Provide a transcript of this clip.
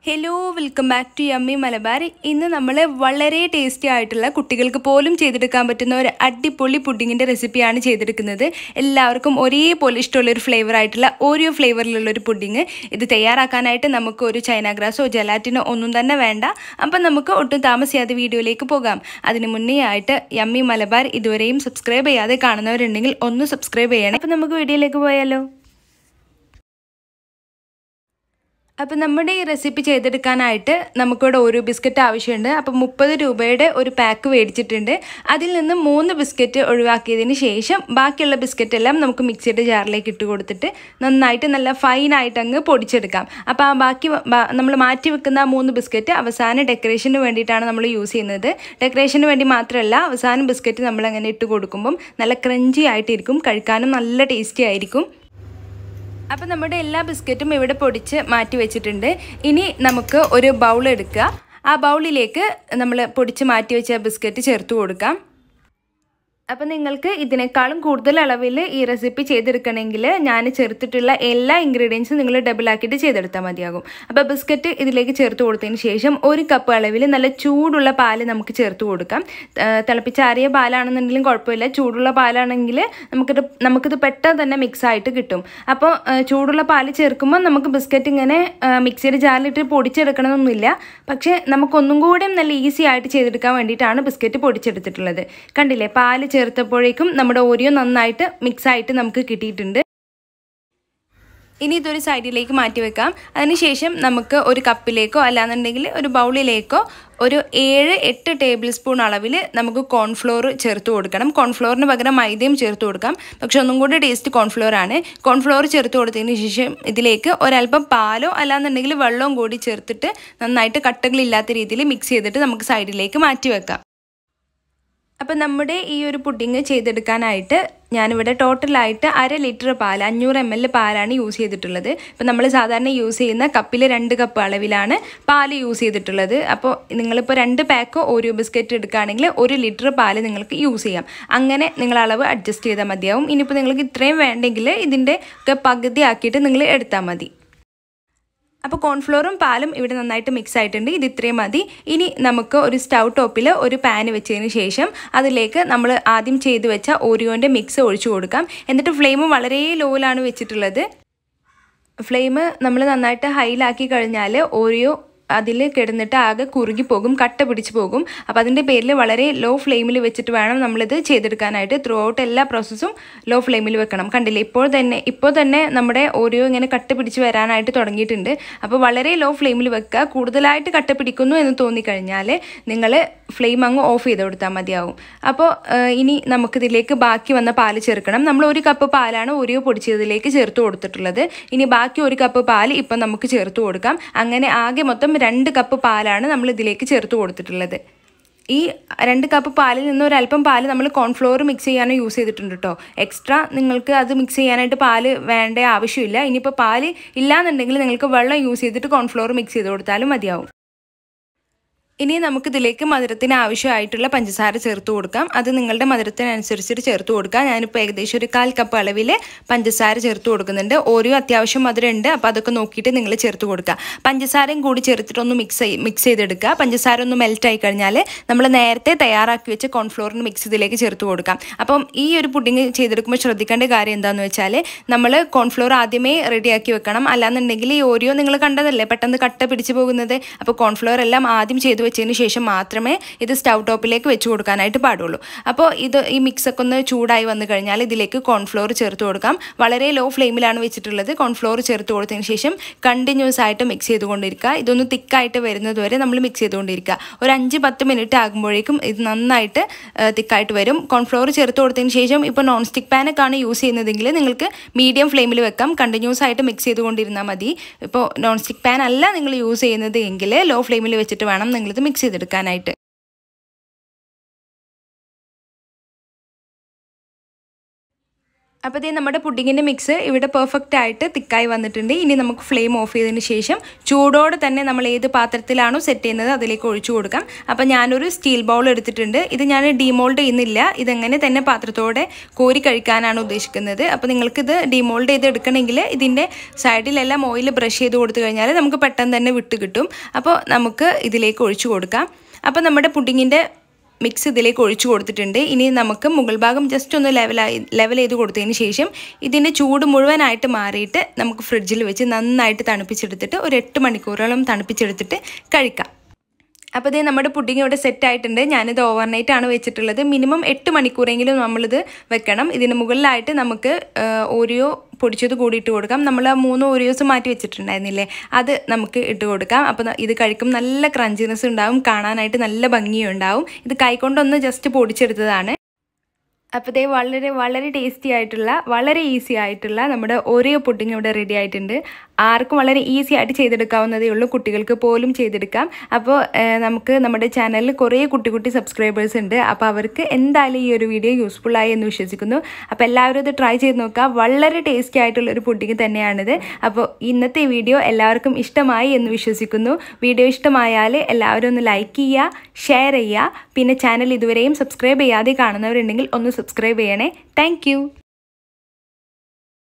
hello welcome back to yummy Malabar ഇന്ന് നമ്മൾ വളരെ ടേസ്റ്റി ആയിട്ടുള്ള കുട്ടികൾക്ക് പോലും ചെയ്തെടുക്കാൻ പറ്റുന്ന ഒരു അടിപൊളി പുഡിങ്ങിൻ്റെ റെസിപ്പിയാണ് ചെയ്തെടുക്കുന്നത് എല്ലാവർക്കും ഒരേപോലെ ഇഷ്ടമുള്ള ഒരു ഫ്ലേവർ ആയിട്ടുള്ള ഓരോ ഫ്ലേവറിലുള്ള ഒരു പുഡിങ് ഇത് തയ്യാറാക്കാനായിട്ട് നമുക്ക് ഒരു ചൈന ഗ്രാസോ ജലാറ്റിനോ ഒന്നും തന്നെ വേണ്ട അപ്പം നമുക്ക് ഒട്ടും താമസിയാതെ വീഡിയോയിലേക്ക് പോകാം അതിന് മുന്നേ ആയിട്ട് യമ്മി മലബാർ ഇതുവരെയും സബ്സ്ക്രൈബ് ചെയ്യാതെ കാണുന്നവരുണ്ടെങ്കിൽ ഒന്ന് സബ്സ്ക്രൈബ് ചെയ്യണം അപ്പം നമുക്ക് വീഡിയോയിലേക്ക് പോയാലോ അപ്പം നമ്മുടെ ഈ റെസിപ്പി ചെയ്തെടുക്കാനായിട്ട് നമുക്കിവിടെ ഒരു ബിസ്ക്കറ്റ് ആവശ്യമുണ്ട് അപ്പം മുപ്പത് രൂപയുടെ ഒരു പാക്ക് മേടിച്ചിട്ടുണ്ട് അതിൽ നിന്ന് മൂന്ന് ബിസ്ക്കറ്റ് ഒഴിവാക്കിയതിന് ശേഷം ബാക്കിയുള്ള ബിസ്ക്കറ്റ് എല്ലാം നമുക്ക് മിക്സിയുടെ ജാറിലേക്ക് ഇട്ട് കൊടുത്തിട്ട് നന്നായിട്ട് നല്ല ഫൈനായിട്ട് അങ്ങ് പൊടിച്ചെടുക്കാം അപ്പോൾ ആ ബാക്കി നമ്മൾ മാറ്റി വെക്കുന്ന ആ മൂന്ന് ബിസ്ക്കറ്റ് അവസാന ഡെക്കറേഷന് വേണ്ടിയിട്ടാണ് നമ്മൾ യൂസ് ചെയ്യുന്നത് ഡെക്കറേഷന് വേണ്ടി മാത്രമല്ല അവസാനം ബിസ്ക്കറ്റ് നമ്മൾ അങ്ങനെ ഇട്ട് കൊടുക്കുമ്പം നല്ല ക്രഞ്ചി ആയിട്ടിരിക്കും കഴിക്കാനും നല്ല ടേസ്റ്റി ആയിരിക്കും അപ്പോൾ നമ്മുടെ എല്ലാ ബിസ്ക്കറ്റും ഇവിടെ പൊടിച്ച് മാറ്റി വെച്ചിട്ടുണ്ട് ഇനി നമുക്ക് ഒരു ബൗൾ എടുക്കുക ആ ബൗളിലേക്ക് നമ്മൾ പൊടിച്ച് മാറ്റി വെച്ച ബിസ്ക്കറ്റ് ചേർത്ത് കൊടുക്കാം അപ്പോൾ നിങ്ങൾക്ക് ഇതിനേക്കാളും കൂടുതൽ അളവിൽ ഈ റെസിപ്പി ചെയ്തെടുക്കണമെങ്കിൽ ഞാൻ ചേർത്തിട്ടുള്ള എല്ലാ ഇൻഗ്രീഡിയൻസും നിങ്ങൾ ഡബിൾ ആക്കിയിട്ട് ചെയ്തെടുത്താൽ മതിയാകും അപ്പോൾ ബിസ്ക്കറ്റ് ഇതിലേക്ക് ചേർത്ത് കൊടുത്തതിന് ശേഷം ഒരു കപ്പ് അളവിൽ നല്ല ചൂടുള്ള പാല് നമുക്ക് ചേർത്ത് കൊടുക്കാം തിളപ്പിച്ചാറിയ പാലാണെന്നുണ്ടെങ്കിലും കുഴപ്പമില്ല ചൂടുള്ള പാലാണെങ്കിൽ നമുക്കിത് നമുക്കിത് പെട്ടെന്ന് തന്നെ മിക്സ് ആയിട്ട് കിട്ടും അപ്പോൾ ചൂടുള്ള പാല് ചേർക്കുമ്പോൾ നമുക്ക് ബിസ്ക്കറ്റ് ഇങ്ങനെ മിക്സിയുടെ ജാറിലിട്ട് പൊടിച്ചെടുക്കണമെന്നൊന്നുമില്ല പക്ഷേ നമുക്കൊന്നും കൂടെ നല്ല ഈസി ആയിട്ട് ചെയ്തെടുക്കാൻ വേണ്ടിയിട്ടാണ് ബിസ്ക്കറ്റ് പൊടിച്ചെടുത്തിട്ടുള്ളത് കണ്ടില്ലേ പാല് ചേർത്തപ്പോഴേക്കും നമ്മുടെ ഓരിയോ നന്നായിട്ട് മിക്സ് ആയിട്ട് നമുക്ക് കിട്ടിയിട്ടുണ്ട് ഇനി ഇതൊരു സൈഡിലേക്ക് മാറ്റി വെക്കാം അതിനുശേഷം നമുക്ക് ഒരു കപ്പിലേക്കോ അല്ലാന്നുണ്ടെങ്കിൽ ഒരു ബൗളിലേക്കോ ഒരു ഏഴ് എട്ട് ടേബിൾ സ്പൂൺ അളവിൽ നമുക്ക് കോൺഫ്ലോർ ചേർത്ത് കൊടുക്കണം കോൺഫ്ലോറിന് പകരം മൈദയും ചേർത്ത് കൊടുക്കാം പക്ഷെ ഒന്നും കൂടി ടേസ്റ്റ് കോൺഫ്ലോർ ആണ് കോൺഫ്ലോർ ചേർത്ത് കൊടുത്തതിന് ശേഷം ഇതിലേക്ക് ഒരല്പം പാലോ അല്ലാന്നുണ്ടെങ്കിൽ വെള്ളവും കൂടി ചേർത്തിട്ട് നന്നായിട്ട് കട്ടകളില്ലാത്ത രീതിയിൽ മിക്സ് ചെയ്തിട്ട് നമുക്ക് സൈഡിലേക്ക് മാറ്റി വെക്കാം അപ്പം നമ്മുടെ ഈ ഒരു പുഡിങ് ചെയ്തെടുക്കാനായിട്ട് ഞാനിവിടെ ടോട്ടലായിട്ട് അര ലിറ്റർ പാൽ അഞ്ഞൂറ് എം എൽ പാലാണ് യൂസ് ചെയ്തിട്ടുള്ളത് ഇപ്പം നമ്മൾ സാധാരണ യൂസ് ചെയ്യുന്ന കപ്പിൽ രണ്ട് കപ്പ് അളവിലാണ് പാൽ യൂസ് ചെയ്തിട്ടുള്ളത് അപ്പോൾ നിങ്ങളിപ്പോൾ രണ്ട് പാക്കോ ഓരോ ബിസ്ക്കറ്റ് എടുക്കുകയാണെങ്കിൽ ഒരു ലിറ്റർ പാൽ നിങ്ങൾക്ക് യൂസ് ചെയ്യാം അങ്ങനെ നിങ്ങൾ അളവ് അഡ്ജസ്റ്റ് ചെയ്താൽ മതിയാവും ഇനിയിപ്പോൾ നിങ്ങൾക്ക് ഇത്രയും വേണ്ടെങ്കിൽ ഇതിൻ്റെ ഒക്കെ പകുതി ആക്കിയിട്ട് നിങ്ങൾ എടുത്താൽ മതി അപ്പോൾ കോൺഫ്ലോറും പാലും ഇവിടെ നന്നായിട്ട് മിക്സ് ആയിട്ടുണ്ട് ഇത് ഇത്രയും മതി ഇനി നമുക്ക് ഒരു സ്റ്റൗ ടോപ്പിൽ ഒരു പാൻ വെച്ചതിന് ശേഷം അതിലേക്ക് നമ്മൾ ആദ്യം ചെയ്ത് വെച്ച ഓരിയോൻ്റെ മിക്സ് ഒഴിച്ചു കൊടുക്കാം എന്നിട്ട് ഫ്ലെയിം വളരെ ലോയിലാണ് വെച്ചിട്ടുള്ളത് ഫ്ലെയിം നമ്മൾ നന്നായിട്ട് ഹൈയിലാക്കി കഴിഞ്ഞാൽ ഓരിയോ അതിൽ കിടന്നിട്ട് ആകെ കുറുകി പോകും കട്ട പിടിച്ച് പോകും അപ്പോൾ അതിൻ്റെ പേരിൽ വളരെ ലോ ഫ്ലെയിമിൽ വെച്ചിട്ട് വേണം നമ്മളിത് ചെയ്തെടുക്കാനായിട്ട് ത്രൂ ഔട്ട് എല്ലാ പ്രോസസ്സും ലോ ഫ്ലെയിമിൽ വെക്കണം കണ്ടില്ലേ ഇപ്പോൾ തന്നെ ഇപ്പോൾ തന്നെ നമ്മുടെ ഓരോ ഇങ്ങനെ കട്ട പിടിച്ച് വരാനായിട്ട് തുടങ്ങിയിട്ടുണ്ട് അപ്പോൾ വളരെ ലോ ഫ്ലെയിമിൽ വെക്കുക കൂടുതലായിട്ട് കട്ട പിടിക്കുന്നു എന്ന് തോന്നിക്കഴിഞ്ഞാൽ നിങ്ങൾ ഫ്ലെയിം അങ്ങ് ഓഫ് ചെയ്ത് കൊടുത്താൽ മതിയാവും അപ്പോൾ ഇനി നമുക്കിതിലേക്ക് ബാക്കി വന്ന പാല് ചേർക്കണം നമ്മൾ ഒരു കപ്പ് പാലാണ് ഓരോ പൊടിച്ചതിലേക്ക് ചേർത്ത് കൊടുത്തിട്ടുള്ളത് ഇനി ബാക്കി ഒരു കപ്പ് പാൽ ഇപ്പം നമുക്ക് ചേർത്ത് കൊടുക്കാം അങ്ങനെ ആകെ മൊത്തം രണ്ട് കപ്പ് പാലാണ് നമ്മൾ ഇതിലേക്ക് ചേർത്ത് കൊടുത്തിട്ടുള്ളത് ഈ രണ്ട് കപ്പ് പാലിൽ നിന്ന് ഒരല്പം പാല് നമ്മൾ കോൺഫ്ലോർ മിക്സ് ചെയ്യാനോ യൂസ് ചെയ്തിട്ടുണ്ട് കേട്ടോ എക്സ്ട്രാ നിങ്ങൾക്ക് അത് മിക്സ് ചെയ്യാനായിട്ട് പാല് വേണ്ട ആവശ്യമില്ല ഇനിയിപ്പോൾ പാല് ഇല്ലാന്നുണ്ടെങ്കിൽ നിങ്ങൾക്ക് വെള്ളം യൂസ് ചെയ്തിട്ട് കോൺഫ്ലോർ മിക്സ് ചെയ്ത് കൊടുത്താലും മതിയാവും ഇനി നമുക്കിതിലേക്ക് മധുരത്തിന് ആവശ്യമായിട്ടുള്ള പഞ്ചസാര ചേർത്ത് കൊടുക്കാം അത് നിങ്ങളുടെ മധുരത്തിനനുസരിച്ചിട്ട് ചേർത്ത് കൊടുക്കാം ഞാനിപ്പോൾ ഏകദേശം ഒരു കാൽ കപ്പ് അളവിൽ പഞ്ചസാര ചേർത്ത് കൊടുക്കുന്നുണ്ട് ഓരോ അത്യാവശ്യം മധുരം ഉണ്ട് അപ്പോൾ അതൊക്കെ നോക്കിയിട്ട് നിങ്ങൾ ചേർത്ത് കൊടുക്കുക പഞ്ചസാരയും കൂടി ചേർത്തിട്ടൊന്ന് മിക്സ് മിക്സ് ചെയ്തെടുക്കുക പഞ്ചസാര ഒന്ന് മെൽറ്റ് ആയി കഴിഞ്ഞാൽ നമ്മൾ നേരത്തെ തയ്യാറാക്കി വെച്ച കോൺഫ്ലോറിന് മിക്സ് ഇതിലേക്ക് ചേർത്ത് കൊടുക്കാം അപ്പം ഈ ഒരു പുഡിങ് ചെയ്തെടുക്കുമ്പോൾ ശ്രദ്ധിക്കേണ്ട കാര്യം എന്താണെന്ന് വെച്ചാൽ നമ്മൾ കോൺഫ്ലോർ ആദ്യമേ റെഡിയാക്കി വെക്കണം അല്ലാന്നുണ്ടെങ്കിൽ ഈ ഓരോ നിങ്ങൾ കണ്ടതല്ലേ പെട്ടെന്ന് കട്ട പിടിച്ചു പോകുന്നത് അപ്പോൾ കോൺഫ്ലോർ എല്ലാം ആദ്യം ചെയ്ത് വെച്ചതിന് ശേഷം മാത്രമേ ഇത് സ്റ്റൗ ടോപ്പിലേക്ക് വെച്ച് കൊടുക്കാനായിട്ട് പാടുള്ളൂ അപ്പോൾ ഇത് ഈ മിക്സൊക്കെ ഒന്ന് ചൂടായി വന്നു കഴിഞ്ഞാൽ ഇതിലേക്ക് കോൺഫ്ലോർ ചേർത്ത് കൊടുക്കാം വളരെ ലോ ഫ്ലെയിമിലാണ് വെച്ചിട്ടുള്ളത് കോൺഫ്ലോർ ചേർത്ത് കൊടുത്തതിന് ശേഷം കണ്ടിന്യൂസ് ആയിട്ട് മിക്സ് ചെയ്തുകൊണ്ടിരിക്കുക ഇതൊന്ന് തിക്കായിട്ട് വരുന്നത് വരെ നമ്മൾ മിക്സ് ചെയ്തുകൊണ്ടിരിക്കുക ഒരു അഞ്ച് പത്ത് മിനിറ്റ് ആകുമ്പോഴേക്കും ഇത് നന്നായിട്ട് തിക്കായിട്ട് വരും കോൺഫ്ലോർ ചേർത്ത് കൊടുത്തതിന് ശേഷം ഇപ്പോൾ നോൺ സ്റ്റിക്ക് പാനൊക്കെയാണ് യൂസ് ചെയ്യുന്നതെങ്കിൽ നിങ്ങൾക്ക് മീഡിയം ഫ്ലെയിമിൽ വെക്കാം കണ്ടിന്യൂസ് ആയിട്ട് മിക്സ് ചെയ്തുകൊണ്ടിരുന്നാൽ മതി ഇപ്പോൾ നോൺ സ്റ്റിക്ക് പാൻ അല്ല നിങ്ങൾ യൂസ് ചെയ്യുന്നത് എങ്കിൽ ലോ ഫ്ലെയിമിൽ വെച്ചിട്ട് വേണം നിങ്ങളിത് മിക്സ് ചെയ്തെടുക്കാനായിട്ട് അപ്പോൾ ഇതേ നമ്മുടെ പുഡിങ്ങിൻ്റെ മിക്സ് ഇവിടെ പെർഫെക്റ്റ് ആയിട്ട് തിക്കായി വന്നിട്ടുണ്ട് ഇനി നമുക്ക് ഫ്ലെയിം ഓഫ് ചെയ്തതിന് ശേഷം ചൂടോടെ തന്നെ നമ്മൾ ഏത് പാത്രത്തിലാണോ സെറ്റ് ചെയ്യുന്നത് അതിലേക്ക് ഒഴിച്ചു കൊടുക്കാം അപ്പോൾ ഞാനൊരു സ്റ്റീൽ ബൗൾ എടുത്തിട്ടുണ്ട് ഇത് ഞാൻ ഡിമോൾഡ് ചെയ്യുന്നില്ല ഇതെങ്ങനെ തന്നെ പാത്രത്തോടെ കോരി കഴിക്കാനാണ് ഉദ്ദേശിക്കുന്നത് അപ്പോൾ നിങ്ങൾക്കിത് ഡിമോൾഡ് ചെയ്ത് എടുക്കണമെങ്കിൽ ഇതിൻ്റെ സൈഡിലെല്ലാം ഓയിൽ ബ്രഷ് ചെയ്ത് കൊടുത്തു കഴിഞ്ഞാൽ നമുക്ക് പെട്ടെന്ന് തന്നെ വിട്ട് കിട്ടും അപ്പോൾ നമുക്ക് ഇതിലേക്ക് ഒഴിച്ചു കൊടുക്കാം അപ്പോൾ നമ്മുടെ പുഡിങ്ങിൻ്റെ മിക്സ് ഇതിലേക്ക് ഒഴിച്ചു കൊടുത്തിട്ടുണ്ട് ഇനി നമുക്ക് മുകൾ ഭാഗം ജസ്റ്റ് ഒന്ന് ലെവലായി ലെവൽ ചെയ്ത് കൊടുത്തതിന് ശേഷം ഇതിൻ്റെ ചൂട് മുഴുവനായിട്ട് മാറിയിട്ട് നമുക്ക് ഫ്രിഡ്ജിൽ വെച്ച് നന്നായിട്ട് തണുപ്പിച്ചെടുത്തിട്ട് ഒരു എട്ട് മണിക്കൂറോളം തണുപ്പിച്ചെടുത്തിട്ട് കഴിക്കാം അപ്പോൾ ഇതേ നമ്മുടെ പുഡിങ് ഇവിടെ സെറ്റ് ആയിട്ടുണ്ട് ഞാനിത് ഓവർനൈറ്റ് ആണ് വെച്ചിട്ടുള്ളത് മിനിമം എട്ട് മണിക്കൂറെങ്കിലും നമ്മളിത് വെക്കണം ഇതിന് മുകളിലായിട്ട് നമുക്ക് ഓരിയോ പൊടിച്ചത് കൂടി ഇട്ട് കൊടുക്കാം നമ്മൾ ആ മൂന്ന് ഓരിയോസ് മാറ്റി വെച്ചിട്ടുണ്ടായിരുന്നില്ലേ അത് നമുക്ക് ഇട്ട് കൊടുക്കാം അപ്പോൾ ഇത് കഴിക്കും നല്ല ക്രഞ്ചിനെസ് ഉണ്ടാവും കാണാനായിട്ട് നല്ല ഭംഗിയും ഉണ്ടാവും ഇത് കൈകൊണ്ടൊന്ന് ജസ്റ്റ് പൊടിച്ചെടുത്തതാണ് അപ്പോൾ ഇതേ വളരെ വളരെ ടേസ്റ്റി ആയിട്ടുള്ള വളരെ ഈസി ആയിട്ടുള്ള നമ്മുടെ ഓരോ പുഡിങ് ഇവിടെ റെഡി ആയിട്ടുണ്ട് ആർക്കും വളരെ ഈസി ആയിട്ട് ചെയ്തെടുക്കാവുന്നതേ ഉള്ളൂ കുട്ടികൾക്ക് പോലും ചെയ്തെടുക്കാം അപ്പോൾ നമുക്ക് നമ്മുടെ ചാനലിൽ കുറേ കുട്ടി കുട്ടി സബ്സ്ക്രൈബേഴ്സ് ഉണ്ട് അപ്പോൾ അവർക്ക് എന്തായാലും ഈ ഒരു വീഡിയോ യൂസ്ഫുൾ ആയി എന്ന് വിശ്വസിക്കുന്നു അപ്പോൾ എല്ലാവരും ഇത് ട്രൈ ചെയ്ത് നോക്കുക വളരെ ടേസ്റ്റി ആയിട്ടുള്ള ഒരു പുഡിങ് തന്നെയാണിത് അപ്പോൾ ഇന്നത്തെ വീഡിയോ എല്ലാവർക്കും ഇഷ്ടമായി എന്ന് വിശ്വസിക്കുന്നു വീഡിയോ ഇഷ്ടമായാൽ എല്ലാവരും ഒന്ന് ലൈക്ക് ചെയ്യുക ഷെയർ ചെയ്യുക പിന്നെ ചാനൽ ഇതുവരെയും സബ്സ്ക്രൈബ് ചെയ്യാതെ കാണുന്നവരുണ്ടെങ്കിൽ ഒന്ന് സബ്സ്ക്രൈബ് ചെയ്യണേ താങ്ക്